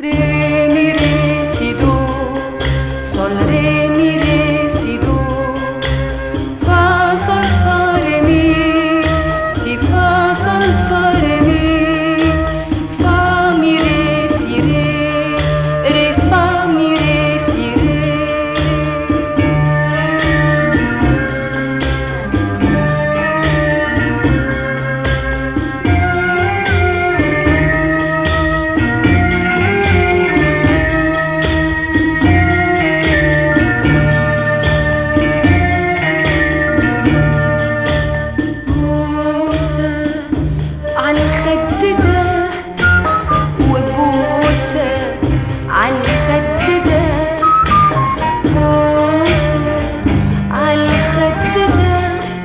Re, mi, re, si, do. Sol, re, mi, re, si, do. Fa, sol, fa, re, mi. Si, fa, sol, fa, re, mi. Fa, mi, re, si, re. Re, fa, mi, re, si, re. بوسة على الخد ده وبوسة على الخد ده بوسة على الخد ده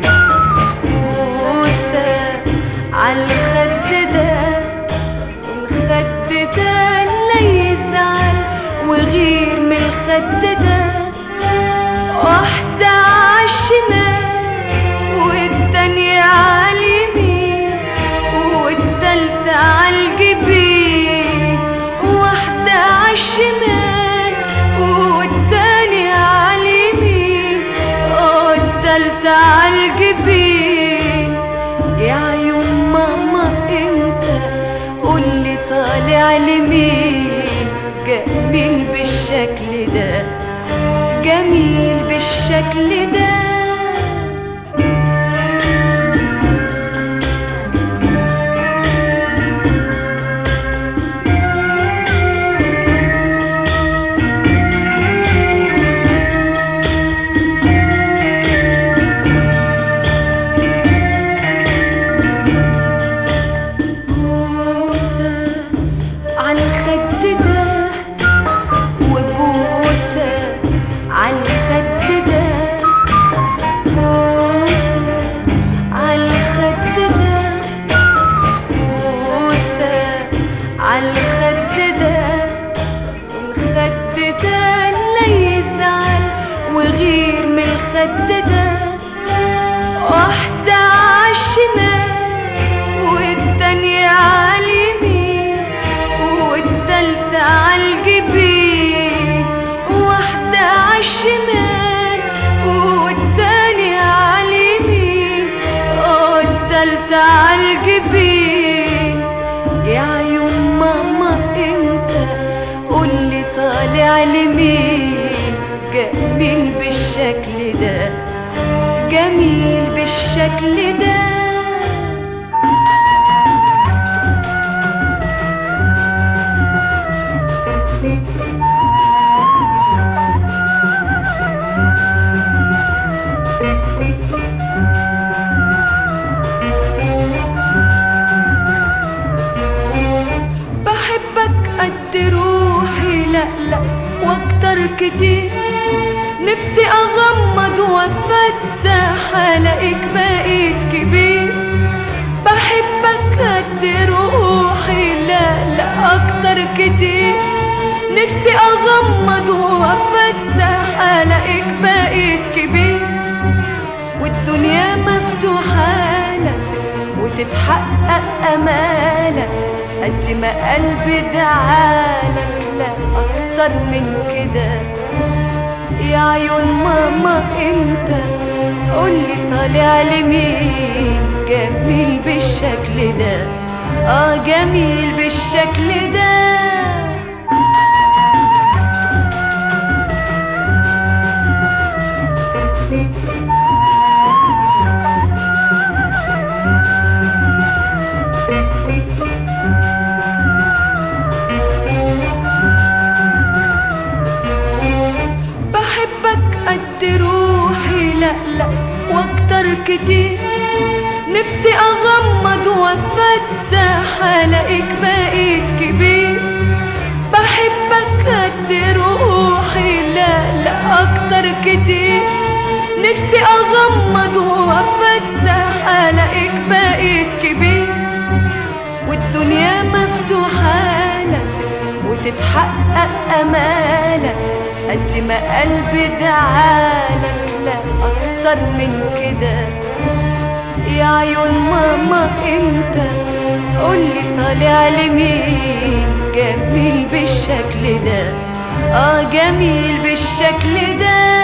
بوسة على الخد ده الخد ده لا يزعل وغير من الخد ده واحدة عالشمال والتانية عاليمين والتالتة عالجبين واحدة عالشمال والتانية عاليمين والتالتة عالجبين يا عيون ماما انت قولي طالع لمين جميل بالشكل ده جميل بالشكل ده بوسة على الخد ده وبوسة على الخد ده بوسة على الخد ده بوسة على الخد ده الخد ده لا يزعل وغير من الخد ده واحدة عالشمال والتانية عاليمين والتالتة عالجبين واحدة عالشمال والتانية عاليمين والتالتة عالجبين يا عيون ماما انت قولي طالع لمين جميل بالشكل ده جميل بالشكل ده بحبك قد روحي لا لا واكتر كتير نفسي اغمض وافتح الاقيك بقيت كبير بحبك قد روحي لا لا اكتر كتير نفسي اغمض وافتح الاقيك بقيت كبير والدنيا مفتوحة لك وتتحقق أمالك قد ما قلبي دعالك لا أكتر من كده يا عيون ماما انت قولي طالع لمين جميل بالشكل ده اه جميل بالشكل ده بحبك قد روحي لا لا واكتر كتير نفسي اغمض وافتح الاقيك بقيت كبير بحبك قد روحي لا لا اكتر كتير نفسي اغمض وافتح الاقيك بقيت كبير والدنيا مفتوحة لك وتتحقق أمالك قد ما قلبي دعالك لا أكتر من كده يا عيون ماما انت قولي طالع لمين جميل بالشكل ده اه جميل بالشكل ده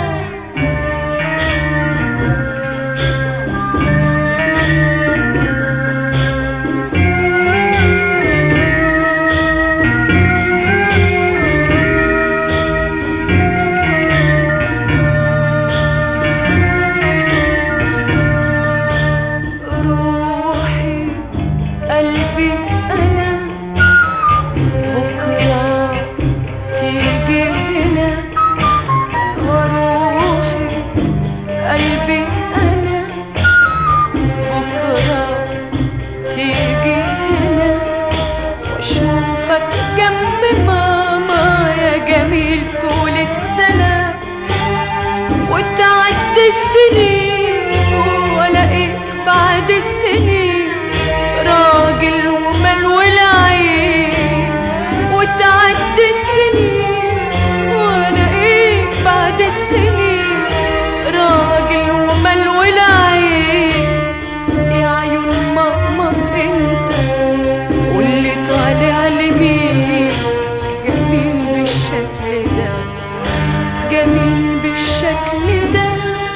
روحي قلبي أنا بكرة تيجي هنا وروحي قلبي أنا بكرة تيجي هنا وأشوفك جنب ماما يا جميل طول السنة وتعدي السنين والاقيك بعد السنين راجل وملو العين وتعدي السنين والاقيك بعد السنين راجل وملو العين يا عيون ماما انت واللي طالع لمين جميل بالشكل ده جميل بالشكل ده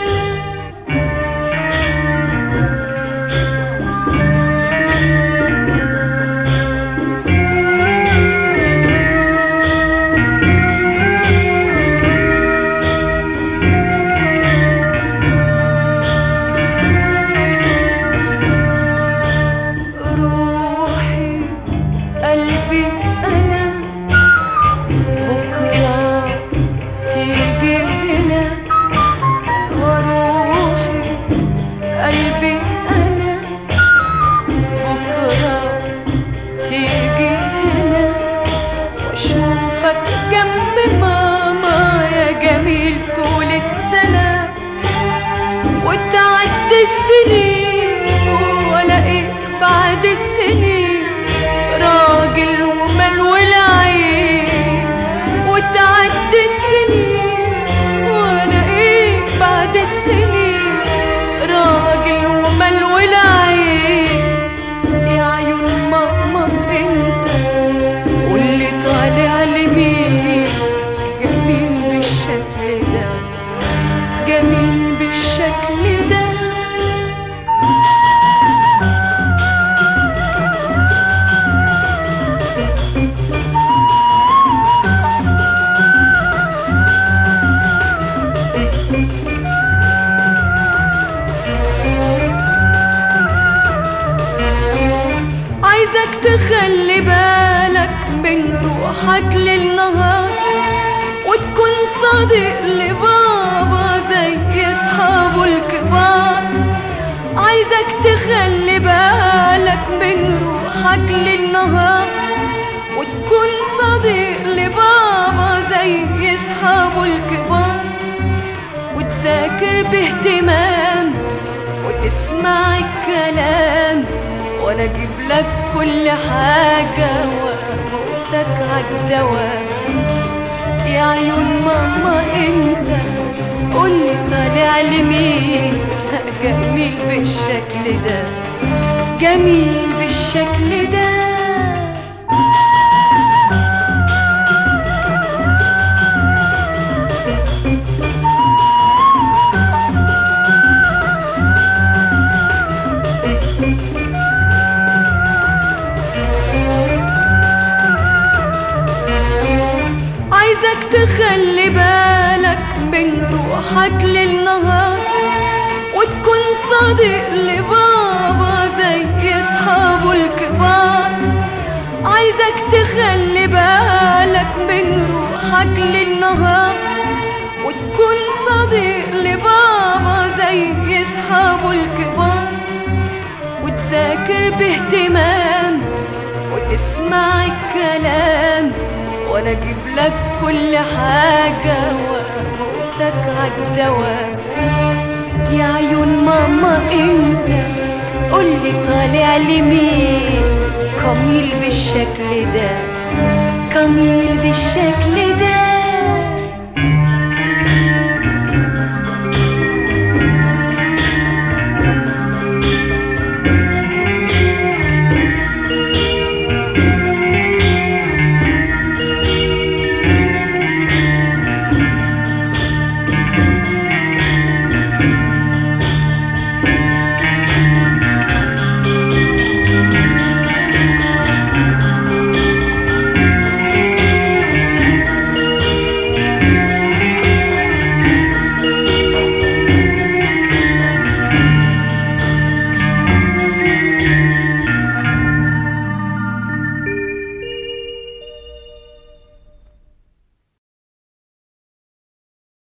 روحي قلبي أنا بكرة تيجي هنا وروحي قلبي أنا بكرة تيجي هنا وأشوفك جنب ماما يا جميل طول السنة وتعدي السنين والاقيك بعد السنين راجل وملو العين وتعدي السنين والاقيك بعد السنين راجل وملو العين يا عيون ماما انت واللي طالع لمين جميل بالشكل ده جميل بالشكل ده عايزك تخلي بالك من روحك للنهار وتكون صديق لبابا زي اصحابه الكبار عايزك تخلي بالك من روحك للنهار وتكون صديق لبابا زي اصحابه الكبار وتذاكر باهتمام وتسمع الكلام وانا اجيب لك كل حاجة وابوسك عالدوام يا عيون ماما انت قولي طالع لمين جميل بالشكل ده جميل بالشكل ده عايزك تخلي بالك من روحك للنهار وتكون صديق لبابا زي اصحابه الكبار عايزك تخلي بالك من روحك للنهار وتكون صديق لبابا زي اصحابه الكبار وتذاكر باهتمام وتسمع الكلام وانا اجيب لك كل حاجة وابوسك عالدوام يا عيون ماما انت قولي طالع لمين كميل بالشكل ده كميل بالشكل